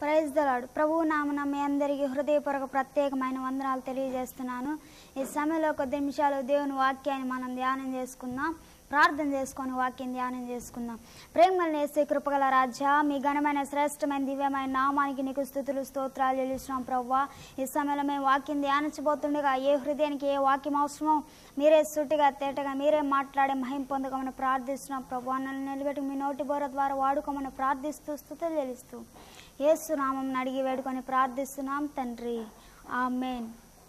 praise దలాడు ప్రభువు నామన మీ అందరికీ హృదయపూర్వక ప్రత్యేకమైన వందనాలు తెలియజేస్తున్నాను ఈ సమయంలో కొద్ది నిమిషాలు దేవుని వాక్యాన్ని మనం ధ్యానం చేసుకుందాం ప్రార్థన చేసుకొని వాక్యం ధ్యానం చేసుకుందాం ప్రేమలు నేసే కృపగల రాజా మీ ఘనమైన శ్రేష్టమైన దివ్యమైన నామానికి నీకు స్థుతులు స్తోత్రాలు చెల్లిస్తున్నాం ప్రవ్వా ఈ సమయంలో మేము వాక్యం ధ్యానించబోతుండగా ఏ హృదయానికి ఏ వాక్యం అవసరమో మీరే సుట్టిగా తేటగా మీరే మాట్లాడే మహిం పొందకమని ప్రార్థిస్తున్నాం ప్రభు నన్ను నిలబెట్టి మీ నోటి బోర ద్వారా వాడుకోమని ప్రార్థిస్తూ స్థుతులు చెల్లిస్తూ యేసు నామం అడిగి వేడుకొని ప్రార్థిస్తున్నాం తండ్రి ఆమెన్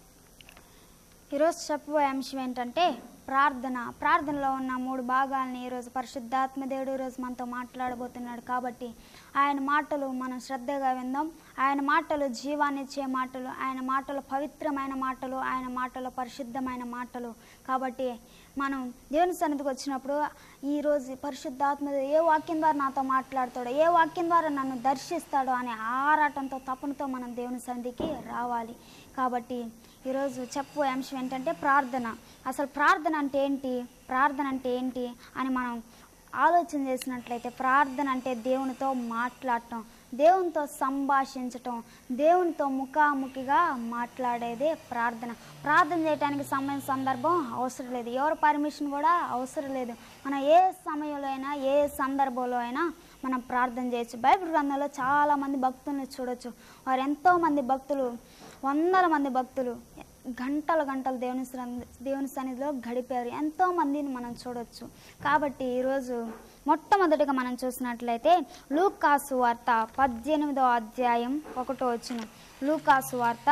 ఈరోజు చెప్పబోయే అంశం ఏంటంటే ప్రార్థన ప్రార్థనలో ఉన్న మూడు భాగాలని ఈరోజు పరిశుద్ధాత్మ దేవుడు ఈరోజు మనతో మాట్లాడబోతున్నాడు కాబట్టి ఆయన మాటలు మనం శ్రద్ధగా విందాం ఆయన మాటలు జీవాన్ని ఇచ్చే మాటలు ఆయన మాటలు పవిత్రమైన మాటలు ఆయన మాటలు పరిశుద్ధమైన మాటలు కాబట్టి మనం దేవుని సన్నిధికి వచ్చినప్పుడు ఈరోజు పరిశుద్ధాత్మ దేవుడు ఏ వాక్యం ద్వారా నాతో మాట్లాడతాడో ఏ వాక్యం ద్వారా నన్ను దర్శిస్తాడో అనే ఆరాటంతో తపనతో మనం దేవుని సన్నిధికి రావాలి కాబట్టి ఈరోజు చెప్పు అంశం ఏంటంటే ప్రార్థన అసలు ప్రార్థన అంటే ఏంటి ప్రార్థన అంటే ఏంటి అని మనం ఆలోచన చేసినట్లయితే ప్రార్థన అంటే దేవునితో మాట్లాడటం దేవునితో సంభాషించటం దేవునితో ముఖాముఖిగా మాట్లాడేదే ప్రార్థన ప్రార్థన చేయడానికి సమయం సందర్భం అవసరం లేదు ఎవరి పర్మిషన్ కూడా అవసరం లేదు మనం ఏ సమయంలో అయినా ఏ సందర్భంలో అయినా మనం ప్రార్థన చేయొచ్చు బైబిల్ గ్రంథంలో చాలామంది భక్తులను చూడొచ్చు వారు ఎంతోమంది భక్తులు వందల మంది భక్తులు గంటలు గంటలు దేవుని సన్నిధి- దేవుని సన్నిధిలో గడిపారు ఎంతో మందిని మనం చూడొచ్చు కాబట్టి ఈరోజు మొట్టమొదటిగా మనం చూసినట్లయితే లూకాసు వార్త పద్దెనిమిదో అధ్యాయం ఒకటో వచ్చిన లూకాసు వార్త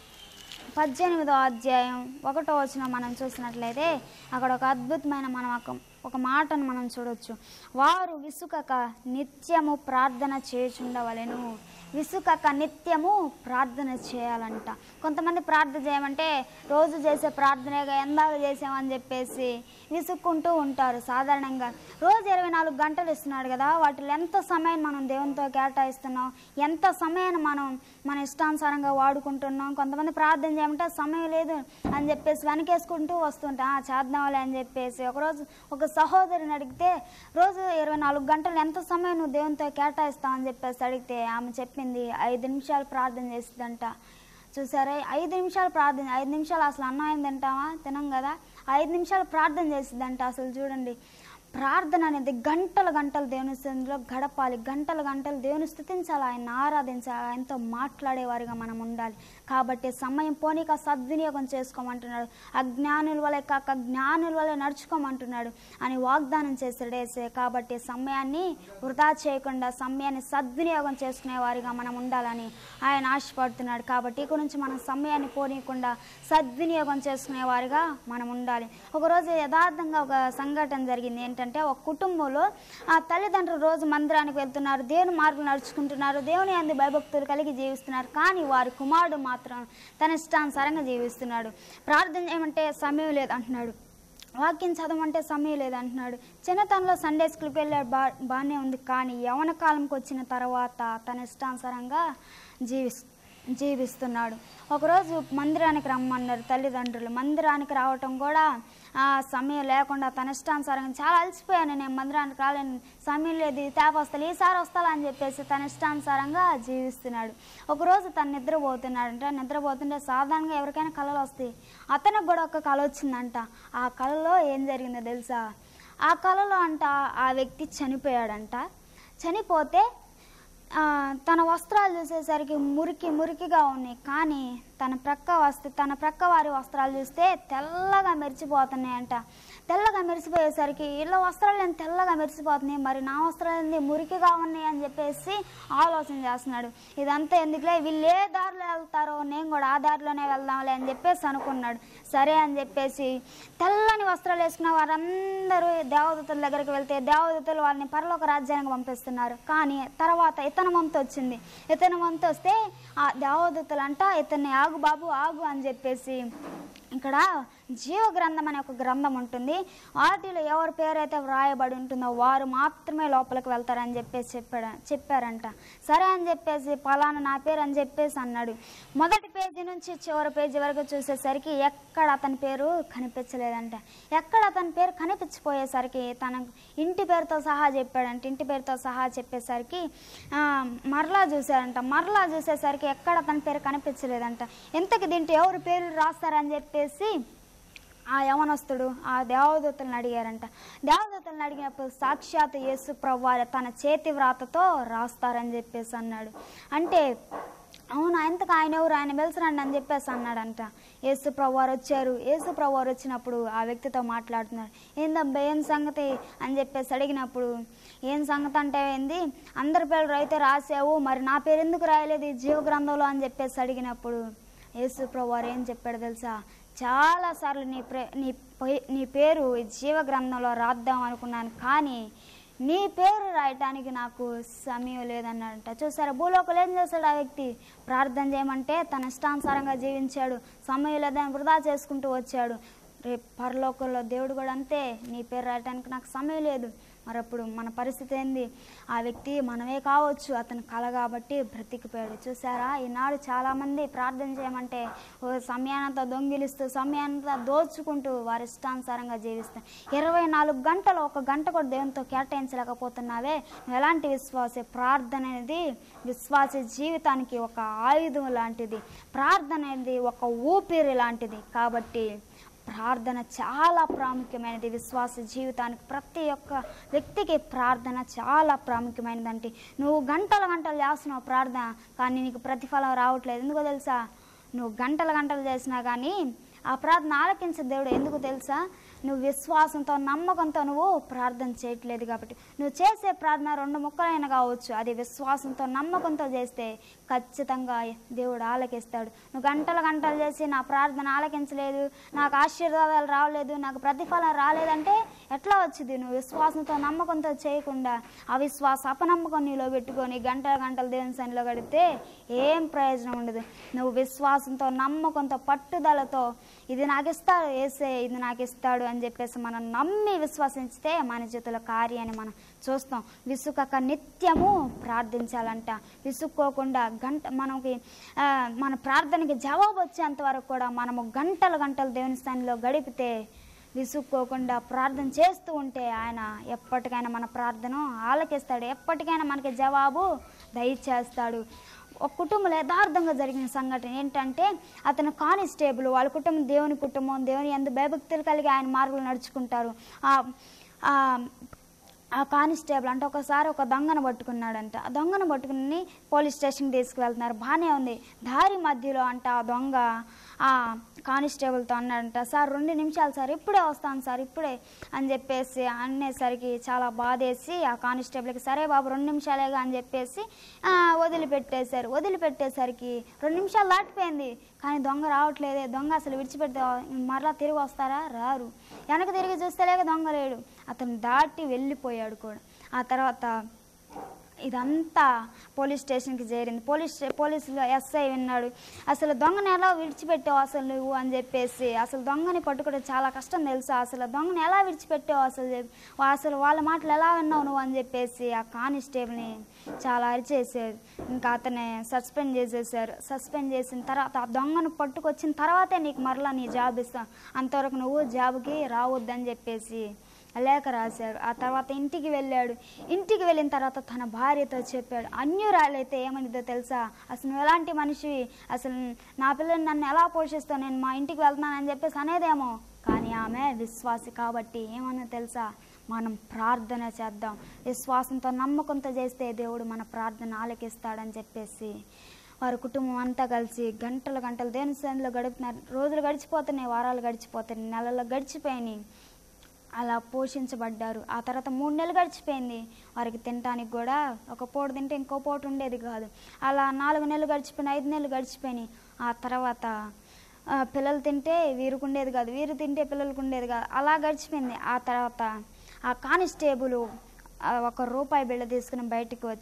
పద్దెనిమిదో అధ్యాయం ఒకటో వచ్చిన మనం చూసినట్లయితే అక్కడ ఒక అద్భుతమైన మనం ఒక ఒక మాటను మనం చూడొచ్చు వారు విసుకక నిత్యము ప్రార్థన చేయుచుండవలెను విసుకక నిత్యము ప్రార్థన చేయాలంట కొంతమంది ప్రార్థన చేయమంటే రోజు చేసే ప్రార్థనేగా ఎందాక చేసామని చెప్పేసి విసుక్కుంటూ ఉంటారు సాధారణంగా రోజు ఇరవై నాలుగు గంటలు ఇస్తున్నాడు కదా వాటిలో ఎంత సమయం మనం దేవునితో కేటాయిస్తున్నాం ఎంత సమయాన్ని మనం మన ఇష్టానుసారంగా వాడుకుంటున్నాం కొంతమంది ప్రార్థన చేయమంటే సమయం లేదు అని చెప్పేసి వెనకేసుకుంటూ వస్తుంటా "ఆ, చేద్దాంలే అని చెప్పేసి ఒకరోజు ఒక సహోదరిని అడిగితే రోజు ఇరవై నాలుగు గంటలు ఎంత సమయం నువ్వు దేవునితో కేటాయిస్తావు అని చెప్పేసి అడిగితే ఆమె చెప్పింది ఐదు నిమిషాలు ప్రార్థన చేస్తుందంట చూసారా ఐదు నిమిషాలు ప్రార్థన ఐదు నిమిషాలు అసలు అన్నం ఏం తింటామా తినం కదా ఐదు నిమిషాలు ప్రార్థన చేసిద్దంట అసలు చూడండి ప్రార్థన అనేది గంటల గంటలు దేవుని సన్నిధిలో గడపాలి గంటల గంటలు దేవుని స్థుతించాలి ఆయన ఆరాధించాలి ఆయనతో మాట్లాడేవారిగా మనం ఉండాలి కాబట్టి సమయం పోనీక సద్వినియోగం చేసుకోమంటున్నాడు అజ్ఞానుల వలె కాక జ్ఞానుల వలె నడుచుకోమంటున్నాడు అని వాగ్దానం చేశాడు ఏసే కాబట్టి సమయాన్ని వృధా చేయకుండా సమయాన్ని సద్వినియోగం చేసుకునే వారిగా మనం ఉండాలని ఆయన ఆశపడుతున్నాడు కాబట్టి ఇక నుంచి మనం సమయాన్ని పోనీయకుండా సద్వినియోగం చేసుకునే వారిగా మనం ఉండాలి ఒకరోజు యథార్థంగా ఒక సంఘటన జరిగింది ఏంటంటే ఒక కుటుంబంలో ఆ తల్లిదండ్రులు రోజు మందిరానికి వెళ్తున్నారు దేవుని మార్గం నడుచుకుంటున్నారు దేవుని అందు భయభక్తులు కలిగి జీవిస్తున్నారు కానీ వారి కుమారుడు మాత్రం తన ఇష్టానుసారంగా జీవిస్తున్నాడు ప్రార్థన చేయమంటే సమయం లేదు అంటున్నాడు వాక్యం చదవమంటే సమయం లేదు అంటున్నాడు చిన్నతనంలో సండే స్కూల్కి వెళ్ళే బా బాగానే ఉంది కానీ యవన కాలంకి వచ్చిన తర్వాత తన ఇష్టానుసారంగా జీవిస్ జీవిస్తున్నాడు ఒకరోజు మందిరానికి రమ్మన్నారు తల్లిదండ్రులు మందిరానికి రావటం కూడా ఆ సమయం లేకుండా తన ఇష్టానుసారంగా చాలా అలసిపోయాను నేను మందిరానికి రాలేను సమయం లేదు ఈ తేప వస్తాను ఈసారి వస్తాను అని చెప్పేసి తన ఇష్టానుసారంగా జీవిస్తున్నాడు ఒకరోజు తను నిద్రపోతున్నాడు అంటే నిద్రపోతుంటే సాధారణంగా ఎవరికైనా కళలు వస్తాయి అతనికి కూడా ఒక కళ వచ్చిందంట ఆ కళలో ఏం జరిగిందో తెలుసా ఆ కళలో అంట ఆ వ్యక్తి చనిపోయాడంట చనిపోతే ఆ, తన వస్త్రాలు చూసేసరికి మురికి మురికిగా ఉన్నాయి కానీ తన ప్రక్క వస్త తన ప్రక్క వారి వస్త్రాలు చూస్తే తెల్లగా మెరిచిపోతున్నాయంట తెల్లగా మెరిసిపోయేసరికి ఇళ్ళ వస్త్రాలు నేను తెల్లగా మెరిసిపోతున్నాయి మరి నా వస్త్రాలు ఏంది మురికిగా ఉన్నాయి అని చెప్పేసి ఆలోచన చేస్తున్నాడు ఇదంతా ఎందుకులే వీళ్ళు ఏ దారిలో వెళ్తారో నేను కూడా ఆ దారిలోనే వెళ్దాంలే అని చెప్పేసి అనుకున్నాడు సరే అని చెప్పేసి తెల్లని వస్త్రాలు వేసుకున్న వారందరూ దేవదూతల దగ్గరికి వెళ్తే దేవదూతలు వాళ్ళని పరలోక రాజ్యానికి పంపిస్తున్నారు కానీ తర్వాత ఇతని వంతు వచ్చింది ఇతని వంతు వస్తే ఆ దేవదూతలు అంట ఇతన్ని ఆగు బాబు ఆగు అని చెప్పేసి ఇక్కడ జీవ గ్రంథం అనే ఒక గ్రంథం ఉంటుంది వాటిలో ఎవరి పేరైతే వ్రాయబడి ఉంటుందో వారు మాత్రమే లోపలికి వెళ్తారని చెప్పేసి చెప్పాడు చెప్పారంట సరే అని చెప్పేసి పలానా నా పేరు అని చెప్పేసి అన్నాడు మొదటి పేజీ నుంచి చివరి పేజీ వరకు చూసేసరికి ఎక్కడ అతని పేరు కనిపించలేదంట ఎక్కడ అతని పేరు కనిపించిపోయేసరికి తన ఇంటి పేరుతో సహా చెప్పాడంట ఇంటి పేరుతో సహా చెప్పేసరికి ఆ, మరలా చూశారంట మరలా చూసేసరికి ఎక్కడ అతని పేరు కనిపించలేదంట ఎంతకి దీంట్లో ఎవరు పేర్లు రాస్తారని చెప్పేసి ఆ యవనస్తుడు ఆ దేవదూతలను అడిగారంట దేవదూతలను అడిగినప్పుడు సాక్షాత్ యేసు ప్రభువారు తన చేతి వ్రాతతో రాస్తారని చెప్పేసి అన్నాడు అంటే అవును ఎంతకు ఆయన ఎవరు ఆయన వెళ్తారండి అని చెప్పేసి అన్నాడంట యేసు ప్రభువారు వచ్చారు యేసు ప్రభువారు వచ్చినప్పుడు ఆ వ్యక్తితో మాట్లాడుతున్నాడు ఏందబ్బా ఏం సంగతి అని చెప్పేసి అడిగినప్పుడు ఏం సంగతి అంటే ఏంది అందరి పేర్లు అయితే రాసావు మరి నా పేరు ఎందుకు రాయలేదు ఈ జీవ గ్రంథంలో అని చెప్పేసి అడిగినప్పుడు యేసు ప్రభువారు ఏం చెప్పాడు తెలుసా చాలాసార్లు నీ ప్రే నీ పే- నీ పేరు ఈ జీవ గ్రంథంలో రాద్దాం అనుకున్నాను కానీ నీ పేరు రాయటానికి నాకు సమయం లేదన్నాడంట చూసారా భూలోకలు ఏం చేశాడు ఆ వ్యక్తి ప్రార్థన చేయమంటే తన ఇష్టానుసారంగా జీవించాడు సమయం లేదని వృధా చేసుకుంటూ వచ్చాడు రేపు పరలోకంలో దేవుడు కూడా అంతే నీ పేరు రాయటానికి నాకు సమయం లేదు మరి అప్పుడు మన పరిస్థితి ఏంది ఆ వ్యక్తి మనమే కావచ్చు అతను కల కాబట్టి బ్రతికిపోయాడు చూసారా ఈనాడు చాలామంది ప్రార్థన చేయమంటే ఓ సమయానంతా దొంగిలిస్తూ సమయానంతా దోచుకుంటూ వారి ఇష్టానుసారంగా జీవిస్తారు ఇరవై నాలుగు గంటలు ఒక గంట కూడా దేవునితో కేటాయించలేకపోతున్నావే నువ్వు ఎలాంటి విశ్వాసే ప్రార్థన అనేది విశ్వాస జీవితానికి ఒక ఆయుధం లాంటిది ప్రార్థన అనేది ఒక ఊపిరి లాంటిది కాబట్టి ప్రార్థన చాలా ప్రాముఖ్యమైనది విశ్వాస జీవితానికి ప్రతి ఒక్క వ్యక్తికి ప్రార్థన చాలా ప్రాముఖ్యమైనదంటే నువ్వు గంటల గంటలు చేస్తున్నావు ప్రార్థన కానీ నీకు ప్రతిఫలం రావట్లేదు ఎందుకో తెలుసా నువ్వు గంటల గంటలు చేసినా కానీ ఆ ప్రార్థన ఆలకించే దేవుడు ఎందుకు తెలుసా నువ్వు విశ్వాసంతో నమ్మకంతో నువ్వు ప్రార్థన చేయట్లేదు కాబట్టి నువ్వు చేసే ప్రార్థన రెండు ముక్కలైన కావచ్చు అది విశ్వాసంతో నమ్మకంతో చేస్తే ఖచ్చితంగా దేవుడు ఆలకిస్తాడు నువ్వు గంటల గంటలు చేసి నా ప్రార్థన ఆలకించలేదు నాకు ఆశీర్వాదాలు రావలేదు నాకు ప్రతిఫలం రాలేదంటే ఎట్లా వచ్చింది నువ్వు విశ్వాసంతో నమ్మకంతో చేయకుండా అవిశ్వాస అపనమ్మకం నీలో పెట్టుకొని గంటల గంటలు దేవుని సన్నిలో గడిపితే ఏం ప్రయోజనం ఉండదు నువ్వు విశ్వాసంతో నమ్మకంతో పట్టుదలతో ఇది నాకు ఇస్తాడు ఏసే ఇది నాకు ఇస్తాడు అని చెప్పేసి మనం నమ్మి విశ్వసించితే మన చేతుల కార్యాన్ని మనం చూస్తాం విసుకక నిత్యము ప్రార్థించాలంట విసుక్కోకుండా గంట మనకి ఆ, మన ప్రార్థనకి జవాబు వచ్చేంత వరకు కూడా మనము గంటలు గంటలు దేవుని స్థానంలో గడిపితే విసుక్కోకుండా ప్రార్థన చేస్తూ ఉంటే ఆయన ఎప్పటికైనా మన ప్రార్థన ఆలకిస్తాడు ఎప్పటికైనా మనకి జవాబు దయచేస్తాడు ఒక కుటుంబంలో యథార్థంగా జరిగిన సంఘటన ఏంటంటే అతను కానిస్టేబుల్ వాళ్ళ కుటుంబం దేవుని కుటుంబం దేవుని ఎందు భయభక్తులు కలిగి ఆయన మార్గంలో నడుచుకుంటారు ఆ ఆ ఆ కానిస్టేబుల్ అంటే ఒకసారి ఒక దొంగను పట్టుకున్నాడంట ఆ దొంగను పట్టుకుని పోలీస్ స్టేషన్కి తీసుకువెళ్తున్నారు బాగానే ఉంది దారి మధ్యలో అంట ఆ దొంగ ఆ కానిస్టేబుల్తో అన్నాడంట సార్ రెండు నిమిషాలు సార్ ఇప్పుడే వస్తాను సార్ ఇప్పుడే అని చెప్పేసి అనేసరికి చాలా బాధేసి ఆ కానిస్టేబుల్కి సరే బాబు రెండు నిమిషాలేగా అని చెప్పేసి ఆ, వదిలిపెట్టేశారు వదిలిపెట్టేసరికి రెండు నిమిషాలు దాటిపోయింది కానీ దొంగ రావట్లేదే దొంగ అసలు విడిచిపెడితే మరలా తిరిగి వస్తారా రారు వెనక తిరిగి చూస్తేలేక దొంగ లేడు అతను దాటి వెళ్ళిపోయాడు కూడా ఆ తర్వాత ఇదంతా పోలీస్ స్టేషన్కి చేరింది పోలీస్ స్టే- పోలీసులు ఎస్ఐ విన్నాడు అసలు దొంగని ఎలా విడిచిపెట్టావు అసలు నువ్వు అని చెప్పేసి అసలు దొంగని పట్టుకోవడం చాలా కష్టం తెలుసా అసలు దొంగని ఎలా విడిచిపెట్టావు అసలు చెప్- అసలు వాళ్ళ మాటలు ఎలా విన్నావు నువ్వు అని చెప్పేసి ఆ కానిస్టేబుల్ని చాలా అరిచేసారు ఇంకా అతన్ని సస్పెండ్ చేసేసారు సస్పెండ్ చేసిన తర్వాత ఆ దొంగను పట్టుకొచ్చిన తర్వాతే నీకు మరలా నీ జాబ్ ఇస్తాం అంతవరకు నువ్వు జాబ్కి రావద్దని చెప్పేసి లేఖ రాశారు ఆ తర్వాత ఇంటికి వెళ్ళాడు ఇంటికి వెళ్ళిన తర్వాత తన భార్యతో చెప్పాడు అన్యురాలైతే ఏమనిదో తెలుసా అసలు నువ్వు ఎలాంటి మనిషి అసలు నా పిల్లల్ని నన్ను ఎలా పోషిస్తావు నేను మా ఇంటికి వెళ్తున్నానని చెప్పేసి అనేదేమో కానీ ఆమె విశ్వాసి కాబట్టి ఏమన్నా తెలుసా మనం ప్రార్థన చేద్దాం విశ్వాసంతో నమ్మకంతో చేస్తే దేవుడు మన ప్రార్థన ఆలకిస్తాడని చెప్పేసి వారి కుటుంబం అంతా కలిసి గంటలు గంటలు దేని సన్నిధిలో గడుపుతున్నారు రోజులు గడిచిపోతున్నాయి వారాలు గడిచిపోతున్నాయి నెలలు గడిచిపోయినాయి అలా పోషించబడ్డారు ఆ తర్వాత మూడు నెలలు గడిచిపోయింది వారికి తినడానికి కూడా ఒక పూట తింటే ఇంకో పూట ఉండేది కాదు అలా నాలుగు నెలలు గడిచిపోయినాయి ఐదు నెలలు గడిచిపోయినాయి ఆ తర్వాత ఆ, పిల్లలు తింటే వీరికి ఉండేది కాదు వీరు తింటే పిల్లలకు ఉండేది కాదు అలా గడిచిపోయింది ఆ తర్వాత ఆ కానిస్టేబుల్ ఆ, ఒక రూపాయి బిళ్ళ తీసుకుని బయటికి వచ్చాడు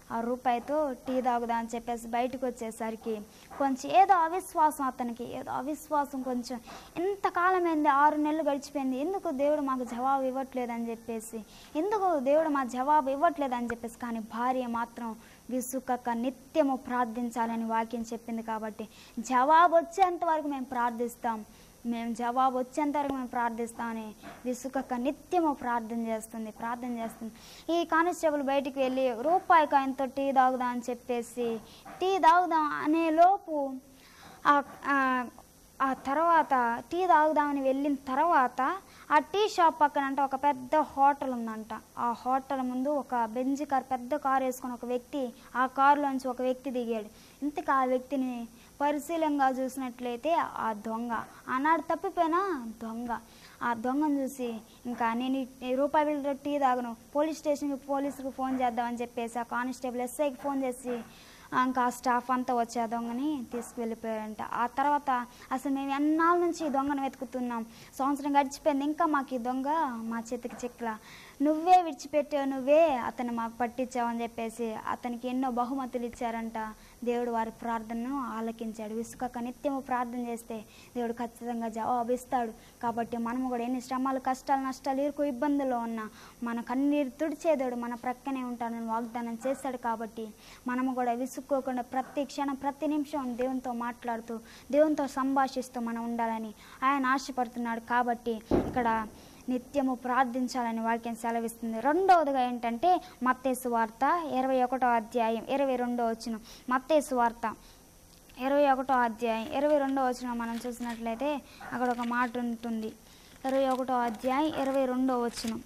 ఆ రూపాయితో టీ తాగుదా అని చెప్పేసి బయటకు వచ్చేసరికి కొంచెం ఏదో అవిశ్వాసం అతనికి ఏదో అవిశ్వాసం కొంచెం ఇంతకాలం అయింది ఆరు నెలలు గడిచిపోయింది ఎందుకు దేవుడు మాకు జవాబు ఇవ్వట్లేదు అని చెప్పేసి ఎందుకు దేవుడు మా జవాబు ఇవ్వట్లేదు అని చెప్పేసి కానీ భార్య మాత్రం విసుకక నిత్యము ప్రార్థించాలని వాక్యం చెప్పింది కాబట్టి జవాబు వచ్చేంత వరకు మేము ప్రార్థిస్తాం మేము జవాబు వచ్చేంత వరకు మేము ప్రార్థిస్తామని విసుకక నిత్యము ప్రార్థన చేస్తుంది ప్రార్థన చేస్తుంది ఈ కానిస్టేబుల్ బయటికి వెళ్ళి రూపాయి కాయంతో టీ తాగుదాం అని చెప్పేసి టీ తాగుదాం అనే లోపు ఆ- ఆ- ఆ తర్వాత టీ తాగుదామని వెళ్ళిన తర్వాత ఆ టీ షాప్ పక్కన అంటే ఒక పెద్ద హోటల్ ఉందంట ఆ హోటల్ ముందు ఒక బెంజ్ కార్ పెద్ద కార్ వేసుకుని ఒక వ్యక్తి ఆ కారులోంచి ఒక వ్యక్తి దిగాడు ఇంతకు ఆ వ్యక్తిని పరిశీలంగా చూసినట్లయితే ఆ దొంగ ఆనాడు తప్పిపోయినా దొంగ ఆ దొంగను చూసి ఇంకా నేను ఈ రూపాయి బిళ్ళ టీ తాగను పోలీస్ స్టేషన్కి పోలీసులకు ఫోన్ చేద్దామని చెప్పేసి ఆ కానిస్టేబుల్ ఎస్ఐకి ఫోన్ చేసి ఆ, ఇంకా ఆ స్టాఫ్ అంతా వచ్చి ఆ దొంగని తీసుకువెళ్ళిపోయారంట ఆ తర్వాత అసలు మేము ఎన్నాళ్ళ నుంచి ఈ దొంగను వెతుకుతున్నాం సంవత్సరం గడిచిపోయింది ఇంకా మాకు ఈ దొంగ మా చేతికి చిక్కల నువ్వే విడిచిపెట్టావు నువ్వే అతను మాకు పట్టించావని చెప్పేసి అతనికి ఎన్నో బహుమతులు ఇచ్చారంట దేవుడు వారి ప్రార్థనను ఆలకించాడు విసుకక నిత్యము ప్రార్థన చేస్తే దేవుడు ఖచ్చితంగా జవాబు ఇస్తాడు కాబట్టి మనము కూడా ఎన్ని శ్రమలు కష్టాలు నష్టాలు ఇరుకు ఇబ్బందుల్లో ఉన్నా మన కన్నీరు తుడిచేదేవుడు మన ప్రక్కనే ఉంటాడని వాగ్దానం చేశాడు కాబట్టి మనము కూడా విసుక్కోకుండా ప్రతి క్షణం ప్రతి నిమిషం దేవునితో మాట్లాడుతూ దేవునితో సంభాషిస్తూ మనం ఉండాలని ఆయన ఆశపడుతున్నాడు కాబట్టి ఇక్కడ నిత్యము ప్రార్థించాలని వాక్యం సెలవిస్తుంది రెండవదిగా ఏంటంటే మత్తేసు వార్త ఇరవై ఒకటో అధ్యాయం ఇరవై రెండో వచ్చిన మత్తేసు వార్త ఇరవై ఒకటో అధ్యాయం ఇరవై రెండో వచ్చిన మనం చూసినట్లయితే అక్కడ ఒక మాట ఉంటుంది ఇరవై ఒకటో అధ్యాయం ఇరవై రెండో వచ్చినం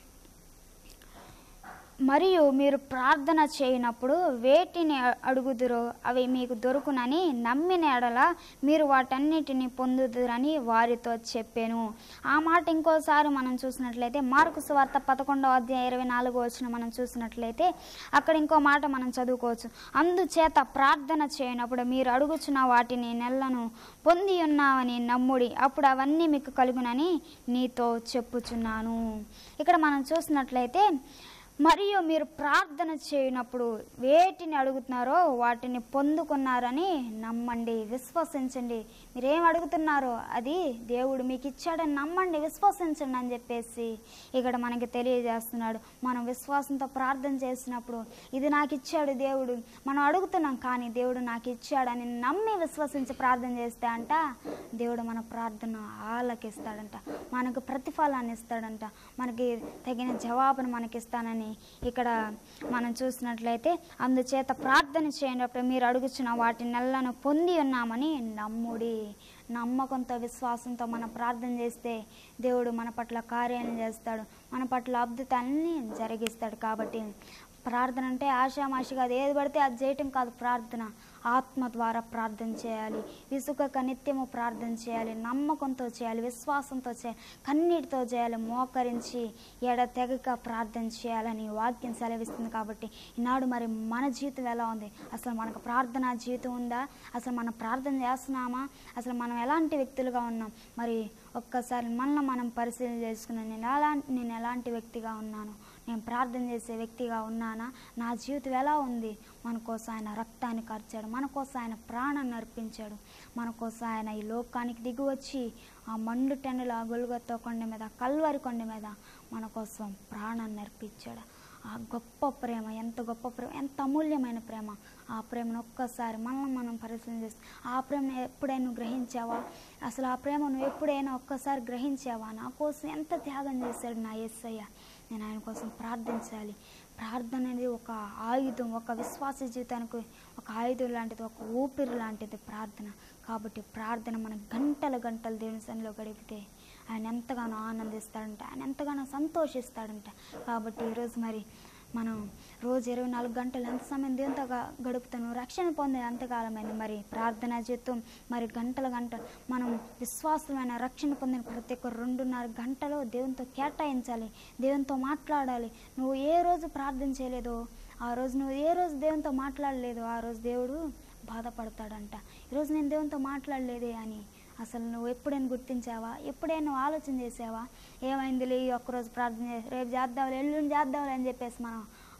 మరియు మీరు ప్రార్థన చేయనప్పుడు వేటిని అ- అడుగుదురో అవి మీకు దొరుకునని నమ్మిన ఎడల మీరు వాటన్నిటిని పొందుదురని వారితో చెప్పాను ఆ మాట ఇంకోసారి మనం చూసినట్లయితే మార్కు సువార్త పదకొండవ అధ్యాయం ఇరవై నాలుగో వచ్చిన మనం చూసినట్లయితే అక్కడ ఇంకో మాట మనం చదువుకోవచ్చు అందుచేత ప్రార్థన చేయనప్పుడు మీరు అడుగుచున్న వాటిని నెలను పొంది ఉన్నామని నమ్ముడి అప్పుడు అవన్నీ మీకు కలుగునని నీతో చెప్పుచున్నాను ఇక్కడ మనం చూసినట్లయితే మరియు మీరు ప్రార్థన చేయనప్పుడు వేటిని అడుగుతున్నారో వాటిని పొందుకున్నారని నమ్మండి విశ్వసించండి మీరేం అడుగుతున్నారో అది దేవుడు మీకు ఇచ్చాడని నమ్మండి విశ్వసించండి అని చెప్పేసి ఇక్కడ మనకి తెలియజేస్తున్నాడు మనం విశ్వాసంతో ప్రార్థన చేసినప్పుడు ఇది నాకు ఇచ్చాడు దేవుడు మనం అడుగుతున్నాం కానీ దేవుడు నాకు ఇచ్చాడని నమ్మి విశ్వసించి ప్రార్థన చేస్తే అంట దేవుడు మన ప్రార్థన ఆలకిస్తాడంట మనకు ప్రతిఫలాన్ని ఇస్తాడంట మనకి తగిన జవాబును మనకి ఇస్తానని ఇక్కడ మనం చూసినట్లయితే అందుచేత ప్రార్థన చేయనప్పుడు మీరు అడుగుచున్న వాటి నెలను పొంది ఉన్నామని నమ్ముడి నమ్మకంతో విశ్వాసంతో మనం ప్రార్థన చేస్తే దేవుడు మన పట్ల కార్యాలను చేస్తాడు మన పట్ల అద్భుతాన్ని జరిగిస్తాడు కాబట్టి ప్రార్థన అంటే ఆషామాషిగా అది ఏది పడితే అది చేయటం కాదు ప్రార్థన ఆత్మ ద్వారా ప్రార్థన చేయాలి విసుకక నిత్యము ప్రార్థన చేయాలి నమ్మకంతో చేయాలి విశ్వాసంతో చేయాలి కన్నీటితో చేయాలి మోకరించి ఎడ తెగక ప్రార్థన చేయాలని వాక్యం సెలవిస్తుంది కాబట్టి ఈనాడు మరి మన జీవితం ఎలా ఉంది అసలు మనకు ప్రార్థన జీవితం ఉందా అసలు మనం ప్రార్థన చేస్తున్నామా అసలు మనం ఎలాంటి వ్యక్తులుగా ఉన్నాం మరి ఒక్కసారి మనల్ని మనం పరిశీలన చేసుకున్నాను నేను ఎలాంటి నేను ఎలాంటి వ్యక్తిగా ఉన్నాను నేను ప్రార్థన చేసే వ్యక్తిగా ఉన్నానా నా జీవితం ఎలా ఉంది మన కోసం ఆయన రక్తాన్ని ఖర్చాడు మన కోసం ఆయన ప్రాణాన్ని అర్పించాడు మన కోసం ఆయన ఈ లోకానికి దిగి వచ్చి ఆ మండు టెన్నుల ఆ గొలుగొత్త కొండ మీద కల్వరి కొండ మీద మన కోసం ప్రాణాన్ని అర్పించాడు ఆ గొప్ప ప్రేమ ఎంత గొప్ప ప్రేమ ఎంత అమూల్యమైన ప్రేమ ఆ ప్రేమను ఒక్కసారి మనల్ని మనం పరిశీలన చేస్తే ఆ ప్రేమను ఎప్పుడైనా నువ్వు గ్రహించావా అసలు ఆ ప్రేమ నువ్వు ఎప్పుడైనా ఒక్కసారి గ్రహించావా నా కోసం ఎంత త్యాగం చేశాడు నా యేసయ్య నేను ఆయన కోసం ప్రార్థించాలి ప్రార్థన అనేది ఒక ఆయుధం ఒక విశ్వాస జీవితానికి ఒక ఆయుధం లాంటిది ఒక ఊపిరి లాంటిది ప్రార్థన కాబట్టి ప్రార్థన మన గంటల గంటలు దేవుని సన్నిలో గడిపితే ఆయన ఎంతగానో ఆనందిస్తాడంట ఆయన ఎంతగానో సంతోషిస్తాడంట కాబట్టి ఈరోజు మరి మనం రోజు ఇరవై నాలుగు గంటలు ఎంత సమయం దేవునితో గ- గడుపుతాను రక్షణ పొందే అంతకాలమైంది మరి ప్రార్థనా జీవితం మరి గంటల గంటలు మనం విశ్వాసమైన రక్షణ పొందిన ప్రతి ఒక్క రెండున్నర గంటలు దేవునితో కేటాయించాలి దేవునితో మాట్లాడాలి నువ్వు ఏ రోజు ప్రార్థన చేయలేదో ఆ రోజు నువ్వు ఏ రోజు దేవునితో మాట్లాడలేదో ఆ రోజు దేవుడు బాధపడతాడంట ఈరోజు నేను దేవునితో మాట్లాడలేదే అని అసలు నువ్వు ఎప్పుడైనా గుర్తించావా ఎప్పుడైనా నువ్వు ఆలోచన చేసావా ఏమైందిలే ఈ ఒక్కరోజు ప్రార్థన చేసి రేపు చేద్దాంలే ఎల్లుండి చేద్దాంలే అని చెప్పేసి మనం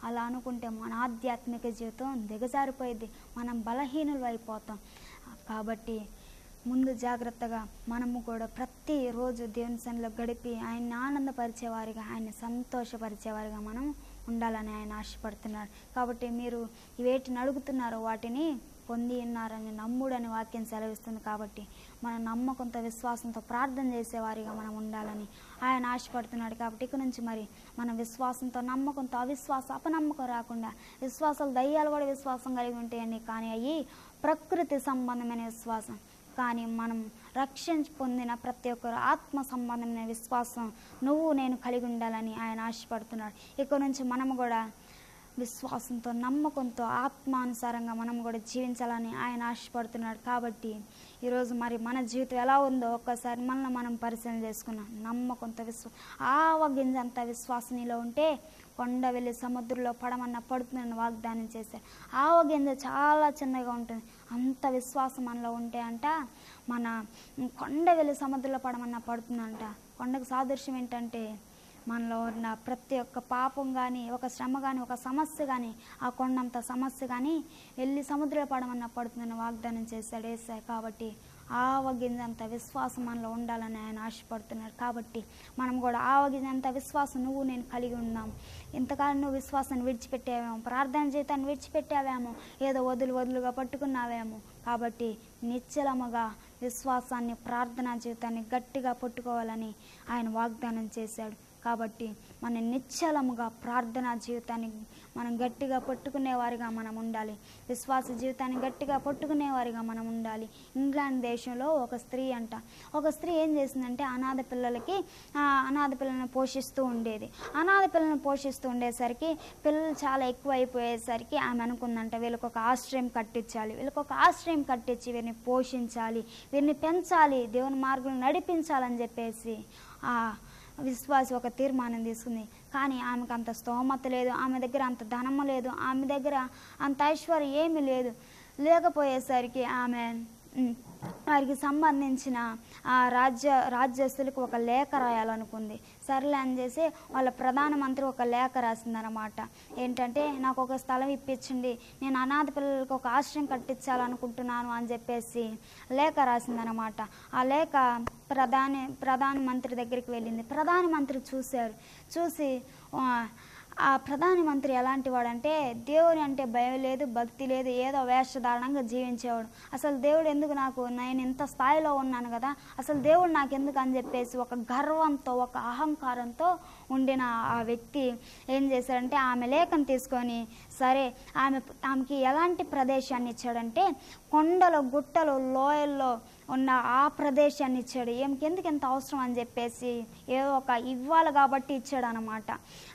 అలా అనుకుంటే మన ఆధ్యాత్మిక జీవితం దిగజారిపోయింది మనం బలహీనులు అయిపోతాం కాబట్టి ముందు జాగ్రత్తగా మనము కూడా ప్రతిరోజు దేవుని సన్నిలో గడిపి ఆయన్ని ఆనందపరిచేవారిగా ఆయన సంతోషపరిచేవారిగా మనం ఉండాలని ఆయన ఆశపడుతున్నాడు కాబట్టి మీరు వేటిని అడుగుతున్నారో వాటిని పొంది ఉన్నారని నమ్ముడని వాక్యం సెలవిస్తుంది కాబట్టి మన నమ్మకంతో విశ్వాసంతో ప్రార్థన చేసేవారిగా మనం ఉండాలని ఆయన ఆశపడుతున్నాడు కాబట్టి ఇక నుంచి మరి మన విశ్వాసంతో నమ్మకంతో అవిశ్వాస అపనమ్మకం రాకుండా విశ్వాసాలు దయ్యాలు కూడా విశ్వాసం కలిగి ఉంటాయండి కానీ అవి ప్రకృతి సంబంధమైన విశ్వాసం కానీ మనం రక్షణ పొందిన ప్రతి ఒక్కరు ఆత్మ సంబంధమైన విశ్వాసం నువ్వు నేను కలిగి ఉండాలని ఆయన ఆశపడుతున్నాడు ఇక నుంచి మనము కూడా విశ్వాసంతో నమ్మకంతో ఆత్మానుసారంగా మనం కూడా జీవించాలని ఆయన ఆశపడుతున్నాడు కాబట్టి ఈరోజు మరి మన జీవితం ఎలా ఉందో ఒక్కసారి మనల్ని మనం పరిశీలన చేసుకున్నాం నమ్మకంతో విశ్వ ఆవ గింజంత విశ్వాసం నీలో ఉంటే కొండ వెళ్ళి సముద్రంలో పడమన్న పడుతుందని వాగ్దానం చేశారు ఆవ గింజ చాలా చిన్నగా ఉంటుంది అంత విశ్వాసం మనలో ఉంటే అంట మన కొండ వెళ్ళి సముద్రంలో పడమన్న పడుతుందంట కొండకు సాదృశ్యం ఏంటంటే మనలో ఉన్న ప్రతి ఒక్క పాపం కానీ ఒక శ్రమ కానీ ఒక సమస్య కానీ ఆ కొండంత సమస్య కానీ వెళ్ళి సముద్రంలో పడమన్న పడుతుందని వాగ్దానం చేశాడు వేసాయి కాబట్టి ఆవగింజంత విశ్వాసం మనలో ఉండాలని ఆయన ఆశపడుతున్నాడు కాబట్టి మనం కూడా ఆవగింజంత విశ్వాసం నువ్వు నేను కలిగి ఉన్నాం ఇంతకాలం నువ్వు విశ్వాసాన్ని విడిచిపెట్టావేమో ప్రార్థన జీవితాన్ని విడిచిపెట్టావేమో ఏదో వదులు వదులుగా పట్టుకున్నావేమో కాబట్టి నిశ్చలముగా విశ్వాసాన్ని ప్రార్థనా జీవితాన్ని గట్టిగా పట్టుకోవాలని ఆయన వాగ్దానం చేశాడు కాబట్టి మన నిశ్చలముగా ప్రార్థనా జీవితాన్ని మనం గట్టిగా పట్టుకునేవారిగా మనం ఉండాలి విశ్వాస జీవితాన్ని గట్టిగా పట్టుకునేవారిగా మనం ఉండాలి ఇంగ్లాండ్ దేశంలో ఒక స్త్రీ అంట ఒక స్త్రీ ఏం చేసిందంటే అనాథ పిల్లలకి ఆ, అనాథ పిల్లల్ని పోషిస్తూ ఉండేది అనాథ పిల్లల్ని పోషిస్తూ ఉండేసరికి పిల్లలు చాలా ఎక్కువ అయిపోయేసరికి ఆమె అనుకుందంట వీళ్ళకి ఒక ఆశ్రయం కట్టించాలి వీళ్ళకి ఒక ఆశ్రయం కట్టించి వీరిని పోషించాలి వీరిని పెంచాలి దేవుని మార్గం నడిపించాలని చెప్పేసి ఆ విశ్వాసి ఒక తీర్మానం తీసుకుంది కానీ ఆమెకు అంత స్తోమత లేదు ఆమె దగ్గర అంత ధనము లేదు ఆమె దగ్గర అంత ఐశ్వర్యం ఏమీ లేదు లేకపోయేసరికి ఆమె ఉమ్, వారికి సంబంధించిన ఆ రాజ్య రాజ్యస్తులకు ఒక లేఖ రాయాలనుకుంది సర్లే అని చేసి వాళ్ళ ప్రధానమంత్రి ఒక లేఖ రాసిందనమాట ఏంటంటే నాకు ఒక స్థలం ఇప్పించండి నేను అనాథ పిల్లలకు ఒక ఆశ్రయం కట్టించాలనుకుంటున్నాను అని చెప్పేసి లేఖ రాసిందనమాట ఆ లేఖ ప్రధాని ప్రధానమంత్రి దగ్గరికి వెళ్ళింది ప్రధానమంత్రి చూశారు చూసి ఆ, ఆ ప్రధానమంత్రి ఎలాంటి వాడంటే దేవుని అంటే భయం లేదు భక్తి లేదు ఏదో వేషధారణంగా జీవించేవాడు అసలు దేవుడు ఎందుకు నాకు నేను ఇంత స్థాయిలో ఉన్నాను కదా అసలు దేవుడు నాకు ఎందుకు అని చెప్పేసి ఒక గర్వంతో ఒక అహంకారంతో ఉండిన ఆ వ్యక్తి ఏం చేశాడంటే ఆమె లేఖను తీసుకొని సరే ఆమె ఆమెకి ఎలాంటి ప్రదేశాన్ని ఇచ్చాడంటే కొండలు గుట్టలు లోయల్లో ఉన్న ఆ ప్రదేశాన్ని ఇచ్చాడు ఏమికి ఎందుకు ఎంత అవసరం అని చెప్పేసి ఏదో ఒక ఇవ్వాలి కాబట్టి ఇచ్చాడు అనమాట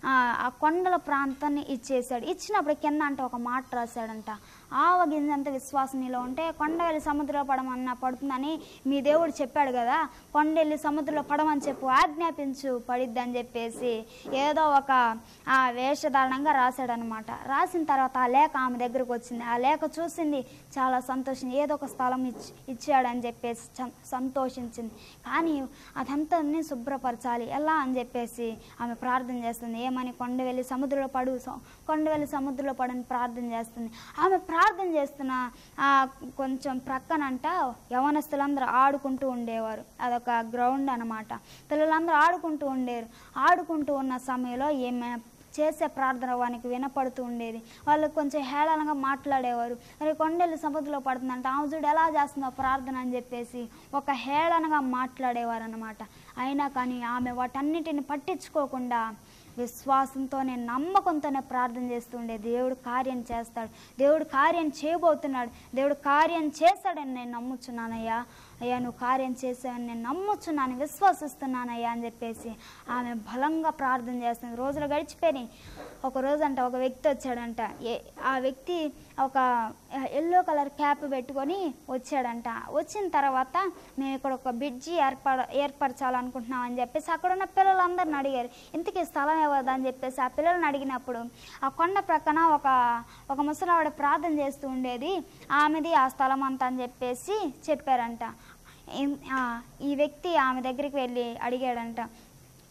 ఆ కొండల ప్రాంతాన్ని ఇచ్చేసాడు ఇచ్చినప్పుడు కింద అంటే ఒక మాట రాశాడంట ఆవ గింజంత విశ్వాసం నీలో ఉంటే కొండ వెళ్ళి సముద్రంలో పడమన్న పడుతుందని మీ దేవుడు చెప్పాడు కదా కొండ వెళ్ళి సముద్రంలో పడమని చెప్పు ఆజ్ఞాపించు పడిద్ది అని చెప్పేసి ఏదో ఒక ఆ వేషధారణంగా రాశాడనమాట రాసిన తర్వాత ఆ లేఖ ఆమె దగ్గరకు వచ్చింది ఆ లేఖ చూసింది చాలా సంతోషింది ఏదో ఒక స్థలం ఇచ్చి ఇచ్చాడని చెప్పేసి చ- సంతోషించింది కానీ అదంతా శుభ్రపరచాలి ఎలా అని చెప్పేసి ఆమె ప్రార్థన చేస్తుంది ఏమని కొండ వెళ్ళి సముద్రంలో పడు స- కొండ వెళ్ళి సముద్రంలో పడని ప్రార్థన చేస్తుంది ఆమె ప్రార్థన చేస్తున్న ఆ కొంచెం ప్రక్కనంట యవనస్తులందరూ ఆడుకుంటూ ఉండేవారు అదొక గ్రౌండ్ అనమాట పిల్లలందరూ ఆడుకుంటూ ఉండేరు ఆడుకుంటూ ఉన్న సమయంలో ఏమే చేసే ప్రార్థన వానికి వినపడుతూ ఉండేది వాళ్ళు కొంచెం హేళనగా మాట్లాడేవారు మరి కొండెల్లి సముద్రంలో పడుతుందంట ఆమె చూడు ఎలా చేస్తుందో ప్రార్థన అని చెప్పేసి ఒక హేళనగా మాట్లాడేవారు అనమాట అయినా కానీ ఆమె వాటన్నిటిని పట్టించుకోకుండా విశ్వాసంతోనే నమ్మకంతోనే ప్రార్థన చేస్తుండే దేవుడు కార్యం చేస్తాడు దేవుడు కార్యం చేయబోతున్నాడు దేవుడు కార్యం చేస్తాడని నేను నమ్ముచున్నానయ్యా అయ్యా నువ్వు కార్యం చేసావని నేను నమ్ముచున్నాను విశ్వసిస్తున్నానయ్యా అని చెప్పేసి ఆమె బలంగా ప్రార్థన చేస్తుంది రోజులు గడిచిపోయినాయి ఒక రోజు అంట ఒక వ్యక్తి వచ్చాడంట ఏ ఆ వ్యక్తి ఒక ఎల్లో కలర్ క్యాప్ పెట్టుకొని వచ్చాడంట వచ్చిన తర్వాత మేము ఇక్కడ ఒక బ్రిడ్జి ఏర్పడ ఏర్పరచాలనుకుంటున్నాం అని చెప్పేసి అక్కడ ఉన్న పిల్లలందరిని అడిగారు ఇంతకీ స్థలం ఎవరిది అని చెప్పేసి ఆ పిల్లల్ని అడిగినప్పుడు ఆ కొండ ప్రక్కన ఒక ఒక ముసలావిడ ప్రార్థన చేస్తూ ఉండేది ఆమెది ఆ స్థలం అంతా అని చెప్పేసి చెప్పారంట ఇం- ఆ, ఈ వ్యక్తి ఆమె దగ్గరికి వెళ్ళి అడిగాడంట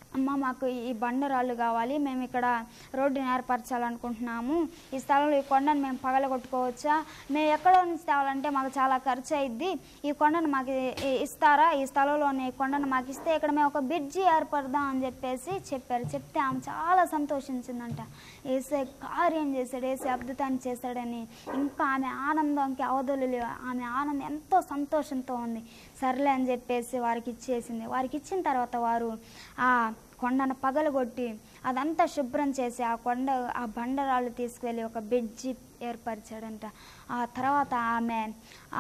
అమ్మ మాకు ఈ బండరాళ్ళు కావాలి మేము ఇక్కడ రోడ్డుని ఏర్పరచాలనుకుంటున్నాము ఈ స్థలంలో ఈ కొండను మేము పగలగొట్టుకోవచ్చా మేము ఎక్కడో నుంచి తేవాలంటే మాకు చాలా ఖర్చు అయింది ఈ కొండను మాకు ఇ- ఇస్తారా ఈ స్థలంలోని ఈ కొండను మాకు ఇస్తే ఇక్కడ మేము ఒక బ్రిడ్జి ఏర్పడదాం అని చెప్పేసి చెప్పారు చెప్తే ఆమె చాలా సంతోషించిందంట ఏసే కార్యం చేశాడు ఏసే అద్భుతాన్ని చేశాడని ఇంకా ఆమె ఆనందంకి అవధులు లేవు ఆమె ఆనందం ఎంతో సంతోషంతో ఉంది సర్లే అని చెప్పేసి వారికి ఇచ్చేసింది వారికి ఇచ్చిన తర్వాత వారు ఆ కొండను పగలగొట్టి అదంతా శుభ్రం చేసి ఆ కొండ ఆ బండరాళ్ళు తీసుకువెళ్ళి ఒక బ్రిడ్జి ఏర్పరిచాడంట ఆ తర్వాత ఆమె ఆ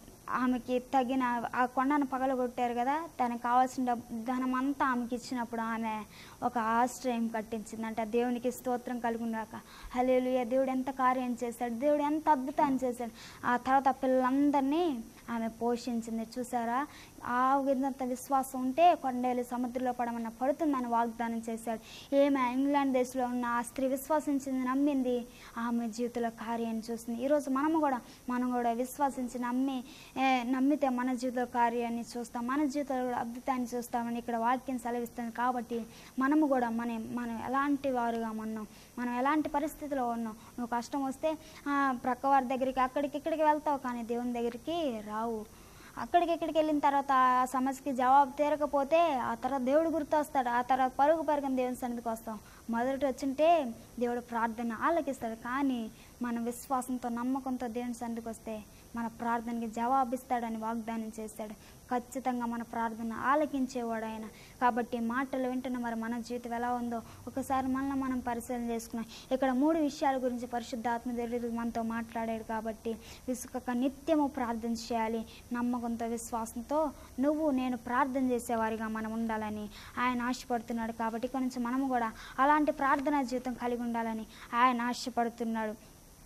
ఆమెకి తగిన ఆ కొండను పగలగొట్టారు కదా తనకు కావాల్సిన డబ్- ధనం అంతా ఆమెకి ఇచ్చినప్పుడు ఆమె ఒక ఆశ్రయం కట్టించిందంట దేవునికి స్తోత్రం కలుగునాక హలేలుయ దేవుడు ఎంత కార్యం చేశాడు దేవుడు ఎంత అద్భుతాన్ని చేశాడు ఆ తర్వాత పిల్లలందరినీ ఆమె పోషించింది చూసారా ఆ విధంత విశ్వాసం ఉంటే కొండేలు సముద్రంలో పడమన్న పడుతుందని వాగ్దానం చేశాడు ఏమే ఇంగ్లాండ్ దేశంలో ఉన్న ఆ స్త్రీ విశ్వసించింది నమ్మింది ఆమె జీవితంలో కార్యాన్ని చూస్తుంది ఈరోజు మనము కూడా మనం కూడా విశ్వసించి నమ్మి ఏ, నమ్మితే మన జీవితంలో కార్యాన్ని చూస్తాం మన జీవితంలో కూడా అద్భుతాన్ని చూస్తామని ఇక్కడ వాక్యం సెలవిస్తుంది కాబట్టి మనము కూడా మన మనం ఎలాంటి వారుగా ఉన్నాం మనం ఎలాంటి పరిస్థితిలో ఉన్నాం నువ్వు కష్టం వస్తే ఆ, ప్రక్కవారి దగ్గరికి అక్కడికి ఇక్కడికి వెళ్తావు కానీ దేవుని దగ్గరికి రావు అక్కడికి ఇక్కడికి వెళ్ళిన తర్వాత ఆ సమస్యకి జవాబు తీరకపోతే ఆ తర్వాత దేవుడు గుర్తొస్తాడు ఆ తర్వాత పరుగు పరుగున దేవుని సన్నిధికి వస్తాం మొదట వచ్చింటే దేవుడు ప్రార్థన ఆలకిస్తాడు కానీ మన విశ్వాసంతో నమ్మకంతో దేవుని సన్నిధికి వస్తే మన ప్రార్థనకి జవాబిస్తాడని వాగ్దానం చేశాడు ఖచ్చితంగా మన ప్రార్థన ఆలకించేవాడు ఆయన కాబట్టి మాటలు వింటున్న మరి మన జీవితం ఎలా ఉందో ఒకసారి మనల్ని మనం పరిశీలన చేసుకున్నాం ఇక్కడ మూడు విషయాల గురించి పరిశుద్ధాత్మ దేవుడు మనతో మాట్లాడాడు కాబట్టి విసుకక నిత్యము ప్రార్థన చేయాలి నమ్మకంతో విశ్వాసంతో నువ్వు నేను ప్రార్థన చేసేవారిగా మనం ఉండాలని ఆయన ఆశపడుతున్నాడు కాబట్టి ఇక్కడ నుంచి మనము కూడా అలాంటి ప్రార్థనా జీవితం కలిగి ఉండాలని ఆయన ఆశపడుతున్నాడు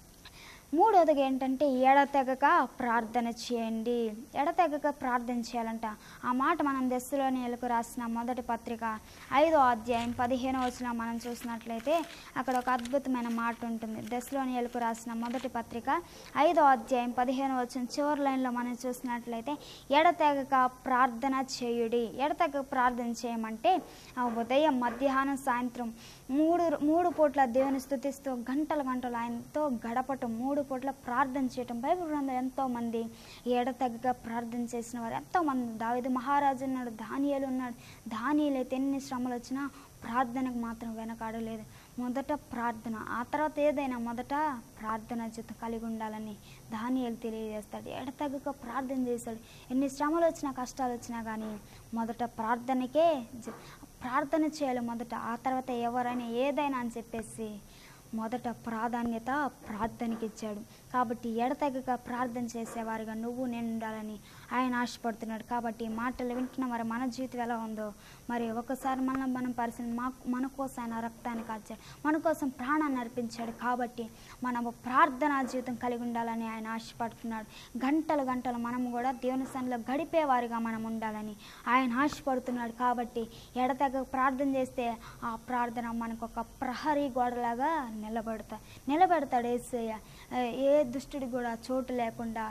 మూడవదిగా ఏంటంటే ఎడతెగక ప్రార్థన చేయండి ఎడతెగక ప్రార్థన చేయాలంట ఆ మాట మనం దశలోని ఎలుకు రాసిన మొదటి పత్రిక ఐదో అధ్యాయం పదిహేనో వచ్చిన మనం చూసినట్లయితే అక్కడ ఒక అద్భుతమైన మాట ఉంటుంది దశలోని ఎలుకు రాసిన మొదటి పత్రిక ఐదో అధ్యాయం పదిహేనో వచ్చిన చివరి లైన్లో మనం చూసినట్లయితే ఎడతెగక ప్రార్థన చేయుడి ఎడతెగక ప్రార్థన చేయమంటే ఆ ఉదయం మధ్యాహ్నం సాయంత్రం మూడు మూడు పూట్ల దేవుని స్థుతిస్తూ గంటల గంటలు ఆయనతో గడపటం మూడు పూట్ల ప్రార్థన చేయటం బైబిల్ గ్రంథం ఎంతో మంది ఎడతెగక ప్రార్థన చేసిన వారు ఎంతో మంది దావిదు మహారాజు ఉన్నాడు దానియాలు ఉన్నాడు దానియాలు అయితే ఎన్ని శ్రమలు వచ్చినా ప్రార్థనకు మాత్రం వెనకాడలేదు మొదట ప్రార్థన ఆ తర్వాత ఏదైనా మొదట ప్రార్థన జీవితం కలిగి ఉండాలని దానియాలు తెలియజేస్తాడు ఎడతెగక ప్రార్థన చేశాడు ఎన్ని శ్రమలు వచ్చినా కష్టాలు వచ్చినా కానీ మొదట ప్రార్థనకే జ- ప్రార్థన చేయాలి మొదట ఆ తర్వాత ఎవరైనా ఏదైనా అని చెప్పేసి మొదట ప్రాధాన్యత ప్రార్థనకి ఇచ్చాడు కాబట్టి ఎడతెగక ప్రార్థన చేసేవారిగా నువ్వు నేను ఉండాలని ఆయన ఆశపడుతున్నాడు కాబట్టి ఈ మాటలు వింటున్న మరి మన జీవితం ఎలా ఉందో మరి ఒకసారి మనం మనం పరిశీలన మా మన కోసం ఆయన రక్తాన్ని కాల్చాడు మన కోసం ప్రాణాన్ని అర్పించాడు కాబట్టి మనము ప్రార్థనా జీవితం కలిగి ఉండాలని ఆయన ఆశపడుతున్నాడు గంటలు గంటలు మనం కూడా దేవుని సన్నిలో గడిపేవారిగా మనం ఉండాలని ఆయన ఆశపడుతున్నాడు కాబట్టి ఎడతెగక ప్రార్థన చేస్తే ఆ ప్రార్థన మనకు ఒక ప్రహరీ గోడలాగా నిలబడతా నిలబెడతాడు ఏసయ్య ఏ దుష్టుడికి కూడా చోటు లేకుండా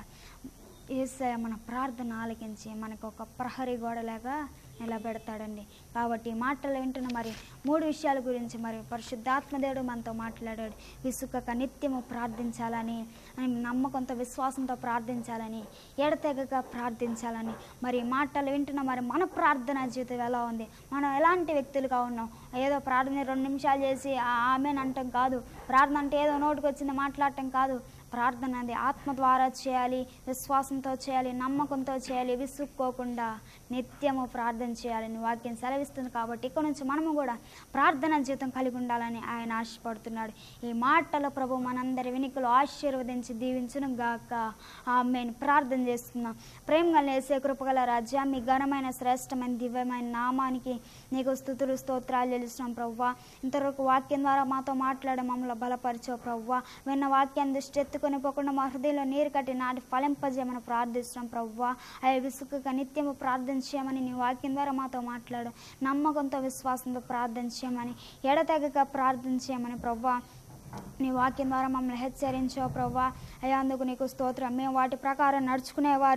ఏసయ్య మన ప్రార్థన ఆలకించి మనకు ఒక ప్రహరీ గోడలాగా నిలబెడతాడండి కాబట్టి ఈ మాటలు వింటున్న మరి మూడు విషయాల గురించి మరి పరిశుద్ధాత్మదేవుడు మనతో మాట్లాడాడు విసుకక నిత్యము ప్రార్థించాలని అని నమ్మకంతో విశ్వాసంతో ప్రార్థించాలని ఎడతెగక ప్రార్థించాలని మరి ఈ మాటలు వింటున్న మరి మన ప్రార్థన జీవితం ఎలా ఉంది మనం ఎలాంటి వ్యక్తులుగా ఉన్నాం ఏదో ప్రార్థన రెండు నిమిషాలు చేసి ఆమెను అంటాం కాదు ప్రార్థన అంటే ఏదో నోటికి వచ్చింది మాట్లాడటం కాదు ప్రార్థన అది ఆత్మ ద్వారా చేయాలి విశ్వాసంతో చేయాలి నమ్మకంతో చేయాలి విసుక్కోకుండా నిత్యము ప్రార్థన చేయాలని వాక్యం సెలవిస్తుంది కాబట్టి ఇక్కడ నుంచి మనము కూడా ప్రార్థన జీవితం కలిగి ఉండాలని ఆయన ఆశపడుతున్నాడు ఈ మాటల ప్రభు మనందరి వినికులు ఆశీర్వదించి దీవించును గాక ఆమెను ప్రార్థన చేస్తున్నాం ప్రేమగా లేసే కృపగల రాజ్య మీ ఘనమైన శ్రేష్టమైన దివ్యమైన నామానికి నీకు స్థుతులు స్తోత్రాలు తెలుస్తున్నాం ప్రవ్వా ఇంతవరకు వాక్యం ద్వారా మాతో మాట్లాడే మమ్మల్ని బలపరిచావు ప్రవ్వా విన్న వాక్యాన్ని దృష్టి ఎత్తుకొని పోకుండా మా హృదయంలో నీరు కట్టి నాటి ఫలింపజేయమని ప్రార్థిస్తున్నాం ప్రవ్వా అవి విసుకగా నిత్యము ప్రార్థన చేయమని నీ వాక్యం ద్వారా మాతో మాట్లాడు నమ్మకంతో విశ్వాసంతో ప్రార్థన చేయమని ఎడతెగక ప్రార్థన చేయమని ప్రవ్వా నీ వాక్యం ద్వారా మమ్మల్ని హెచ్చరించావు ప్రవ్వా అయ్యా అందుకు నీకు స్తోత్రం మేము వాటి ప్రకారం నడుచుకునేవారుగా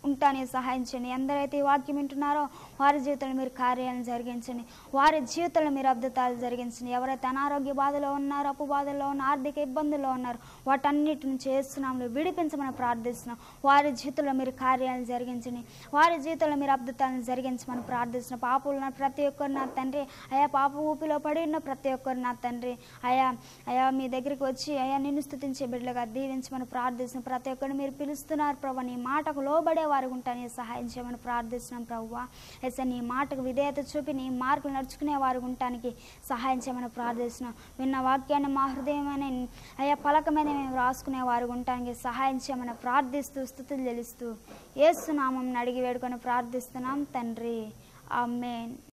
ఉంటానికి సహాయం చేయండి ఎందరైతే ఈ వాక్యం వింటున్నారో వారి జీవితంలో మీరు కార్యాలను జరిగించండి వారి జీవితంలో మీరు అద్భుతాలు జరిగించండి ఎవరైతే అనారోగ్య బాధలో ఉన్నారో అప్పు బాధల్లో ఉన్న ఆర్థిక ఇబ్బందుల్లో ఉన్నారు వాటన్నిటి నుంచి చేస్తున్నాము విడిపించమని ప్రార్థిస్తున్నాం వారి జీవితంలో మీరు కార్యాలను జరిగించండి వారి జీవితంలో మీరు అద్భుతాలను జరిగించమని ప్రార్థిస్తున్నాం పాపులు ఉన్న ప్రతి ఒక్కరు నా తండ్రి అయా పాప ఊపిలో పడి ఉన్న ప్రతి ఒక్కరు నా తండ్రి అయా అయా మీ దగ్గరికి వచ్చి అయా నిన్ను స్థుతించే బిడ్డలుగా దీవించమని ప్రార్థిస్తున్నాం ప్రతి ఒక్కరిని మీరు పిలుస్తున్నారు ప్రభు నీ మాటకు లోబడే వారు ఉంటాను సహాయం చేయమని ప్రార్థిస్తున్నాం ప్రభువా ఎస్ నీ మాటకు విధేయత చూపి నీ మార్కులు నడుచుకునే వారు ఉండటానికి సహాయం చేయమని ప్రార్థిస్తున్నాం విన్న వాక్యాన్ని మా హృదయమైన అయా పలకమైన మేము రాసుకునే వారు ఉండటానికి సహాయం చేయమని ప్రార్థిస్తూ స్థుతులు చెల్లిస్తూ ఏసునామం అడిగి వేడుకొని ప్రార్థిస్తున్నాం తండ్రి ఆమెన్